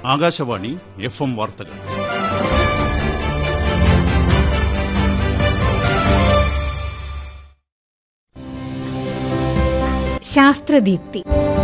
Akashvani F M വാർത്തകൾ ശാസ്ത്രദീപ്തി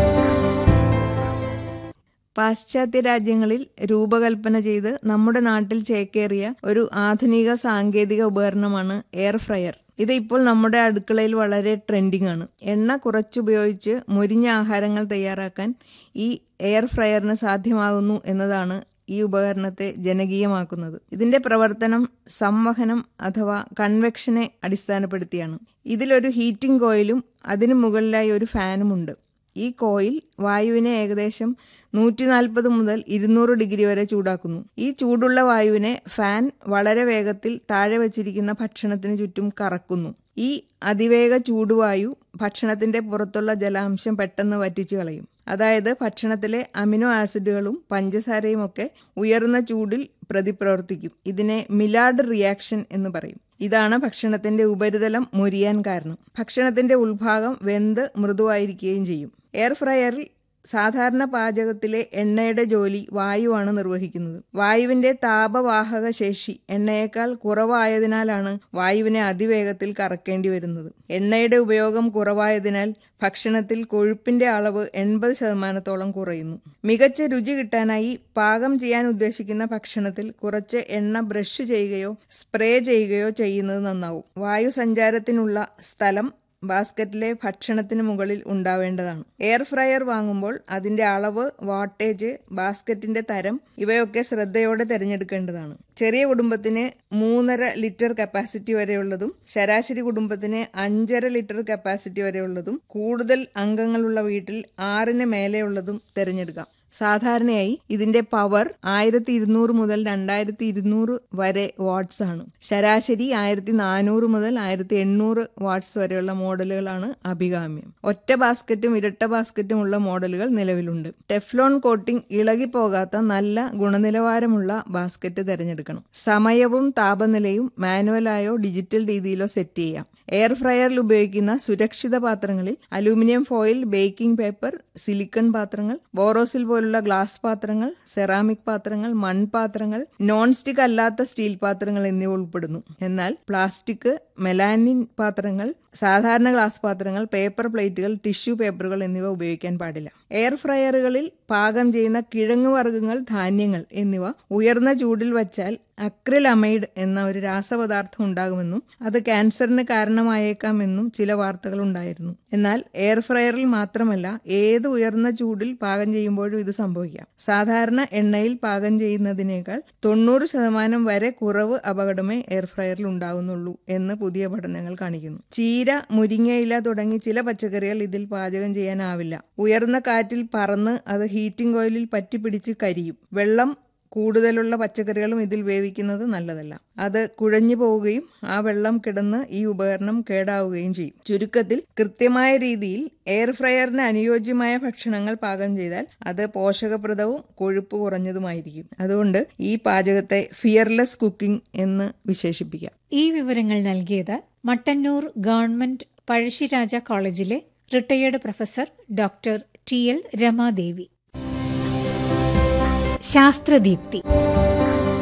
പാശ്ചാത്യ രാജ്യങ്ങളിൽ രൂപകൽപ്പന ചെയ്ത് നമ്മുടെ നാട്ടിൽ ചേക്കേറിയ ഒരു ആധുനിക സാങ്കേതിക ഉപകരണമാണ് എയർ ഫ്രയർ ഇത് ഇപ്പോൾ നമ്മുടെ അടുക്കളയിൽ വളരെ ട്രെൻഡിംഗ് ആണ് എണ്ണ കുറച്ചുപയോഗിച്ച് മുരിഞ്ഞ ആഹാരങ്ങൾ തയ്യാറാക്കാൻ ഈ എയർ ഫ്രയറിന് സാധ്യമാകുന്നു എന്നതാണ് ഈ ഉപകരണത്തെ ജനകീയമാക്കുന്നത് ഇതിന്റെ പ്രവർത്തനം സംവഹനം അഥവാ കൺവെക്ഷനെ അടിസ്ഥാനപ്പെടുത്തിയാണ് ഇതിലൊരു ഹീറ്റിംഗ് കോയിലും അതിനു മുകളിലായി ഒരു ഫാനുമുണ്ട് ഈ കോയിൽ വായുവിനെ ഏകദേശം നൂറ്റി നാൽപ്പത് മുതൽ ഇരുന്നൂറ് ഡിഗ്രി വരെ ചൂടാക്കുന്നു ഈ ചൂടുള്ള വായുവിനെ ഫാൻ വളരെ വേഗത്തിൽ താഴെ വച്ചിരിക്കുന്ന ഭക്ഷണത്തിന് ചുറ്റും കറക്കുന്നു ഈ അതിവേഗ ചൂടുവായു ഭക്ഷണത്തിന്റെ പുറത്തുള്ള ജലാംശം പെട്ടെന്ന് വറ്റിച്ചു കളയും അതായത് ഭക്ഷണത്തിലെ അമിനോ ആസിഡുകളും പഞ്ചസാരയും ഒക്കെ ഉയർന്ന ചൂടിൽ പ്രതിപ്രവർത്തിക്കും ഇതിനെ മിലാർഡ് റിയാക്ഷൻ എന്ന് പറയും ഇതാണ് ഭക്ഷണത്തിന്റെ ഉപരിതലം മുരിയാൻ കാരണം ഭക്ഷണത്തിന്റെ ഉൾഭാഗം വെന്ത് മൃദുവായിരിക്കുകയും ചെയ്യും എയർ ഫ്രയറിൽ സാധാരണ പാചകത്തിലെ എണ്ണയുടെ ജോലി വായുവാണ് നിർവഹിക്കുന്നത് വായുവിന്റെ താപവാഹക ശേഷി എണ്ണയേക്കാൾ കുറവായതിനാലാണ് വായുവിനെ അതിവേഗത്തിൽ കറക്കേണ്ടി വരുന്നത് എണ്ണയുടെ ഉപയോഗം കുറവായതിനാൽ ഭക്ഷണത്തിൽ കൊഴുപ്പിന്റെ അളവ് എൺപത് ശതമാനത്തോളം കുറയുന്നു മികച്ച രുചി കിട്ടാനായി പാകം ചെയ്യാൻ ഉദ്ദേശിക്കുന്ന ഭക്ഷണത്തിൽ കുറച്ച് എണ്ണ ബ്രഷ് ചെയ്യുകയോ സ്പ്രേ ചെയ്യുകയോ ചെയ്യുന്നത് നന്നാവും വായു സഞ്ചാരത്തിനുള്ള സ്ഥലം ബാസ്ക്കറ്റിലെ ഭക്ഷണത്തിന് മുകളിൽ ഉണ്ടാവേണ്ടതാണ് എയർ ഫ്രയർ വാങ്ങുമ്പോൾ അതിന്റെ അളവ് വാട്ടേജ് ബാസ്ക്കറ്റിന്റെ തരം ഇവയൊക്കെ ശ്രദ്ധയോടെ തിരഞ്ഞെടുക്കേണ്ടതാണ് ചെറിയ കുടുംബത്തിന് മൂന്നര ലിറ്റർ കപ്പാസിറ്റി വരെയുള്ളതും ശരാശരി കുടുംബത്തിന് അഞ്ചര ലിറ്റർ കപ്പാസിറ്റി വരെയുള്ളതും കൂടുതൽ അംഗങ്ങളുള്ള വീട്ടിൽ ആറിന് മേലെയുള്ളതും തിരഞ്ഞെടുക്കാം സാധാരണയായി ഇതിന്റെ പവർ ആയിരത്തി ഇരുന്നൂറ് മുതൽ രണ്ടായിരത്തി ഇരുന്നൂറ് വരെ വാട്ട്സ് ആണ് ശരാശരി ആയിരത്തി നാനൂറ് മുതൽ ആയിരത്തി എണ്ണൂറ് വാട്ട്സ് വരെയുള്ള മോഡലുകളാണ് അഭികാമ്യം ഒറ്റ ബാസ്ക്കറ്റും ഇരട്ട ബാസ്ക്കറ്റും ഉള്ള മോഡലുകൾ നിലവിലുണ്ട് ടെഫ്ലോൺ കോട്ടിംഗ് ഇളകിപ്പോകാത്ത നല്ല ഗുണനിലവാരമുള്ള ബാസ്ക്കറ്റ് തിരഞ്ഞെടുക്കണം സമയവും താപനിലയും മാനുവലായോ ഡിജിറ്റൽ രീതിയിലോ സെറ്റ് ചെയ്യാം എയർ ഫ്രയറിൽ ഉപയോഗിക്കുന്ന സുരക്ഷിത പാത്രങ്ങളിൽ aluminium foil baking paper silicone പാത്രങ്ങൾ ബോറോസിൽ പോലുള്ള ഗ്ലാസ് പാത്രങ്ങൾ സെറാമിക് പാത്രങ്ങൾ മൺപാത്രങ്ങൾ നോൺ സ്റ്റിക്ക് അല്ലാത്ത സ്റ്റീൽ പാത്രങ്ങൾ എന്നിവ ഉൾപ്പെടുന്നു എന്നാൽ പ്ലാസ്റ്റിക് മെലാനിൻ പാത്രങ്ങൾ സാധാരണ ഗ്ലാസ് പാത്രങ്ങൾ പേപ്പർ പ്ലേറ്റുകൾ ടിഷ്യൂ പേപ്പറുകൾ എന്നിവ ഉപയോഗിക്കാൻ പാടില്ല എയർ ഫ്രയറുകളിൽ പാകം ചെയ്യുന്ന കിഴങ്ങ് വർഗ്ഗങ്ങൾ ധാന്യങ്ങൾ എന്നിവ ഉയർന്ന ചൂടിൽ വച്ചാൽ അക്രിലമൈഡ് എന്ന ഒരു രാസപദാർത്ഥം ഉണ്ടാകുമെന്നും അത് ക്യാൻസറിന് കാരണമായേക്കാമെന്നും ചില വാർത്തകൾ ഉണ്ടായിരുന്നു എന്നാൽ എയർ ഫ്രയറിൽ മാത്രമല്ല ഏത് ഉയർന്ന ചൂടിൽ പാകം ചെയ്യുമ്പോഴും ഇത് സംഭവിക്കാം സാധാരണ എണ്ണയിൽ പാകം ചെയ്യുന്നതിനേക്കാൾ തൊണ്ണൂറ് ശതമാനം വരെ കുറവ് അപകടമേ എയർ ഫ്രയറിൽ ഉണ്ടാകുന്നുള്ളൂ എന്ന് പുതിയ പഠനങ്ങൾ കാണിക്കുന്നു ചീര മുരിങ്ങയില തുടങ്ങി ചില പച്ചക്കറികൾ ഇതിൽ പാചകം ചെയ്യാനാവില്ല ഉയർന്ന കാറ്റിൽ പറന്ന് അത് ഹീറ്റിംഗ് ഓയിലിൽ പറ്റിപ്പിടിച്ച് കരിയും വെള്ളം കൂടുതലുള്ള പച്ചക്കറികളും ഇതിൽ വേവിക്കുന്നത് നല്ലതല്ല അത് കുഴഞ്ഞു പോവുകയും ആ വെള്ളം കിടന്ന് ഈ ഉപകരണം കേടാവുകയും ചെയ്യും ചുരുക്കത്തിൽ കൃത്യമായ രീതിയിൽ എയർ ഫ്രയറിന് അനുയോജ്യമായ ഭക്ഷണങ്ങൾ പാകം ചെയ്താൽ അത് പോഷകപ്രദവും കൊഴുപ്പ് കുറഞ്ഞതുമായിരിക്കും അതുകൊണ്ട് ഈ പാചകത്തെ ഫിയർലെസ് കുക്കിംഗ് എന്ന് വിശേഷിപ്പിക്കാം ഈ വിവരങ്ങൾ നൽകിയത് മട്ടന്നൂർ ഗവൺമെന്റ് പഴശ്ശിരാജ കോളേജിലെ retired professor doctor T L Ramadevi ശാസ്ത്രദീപ്തി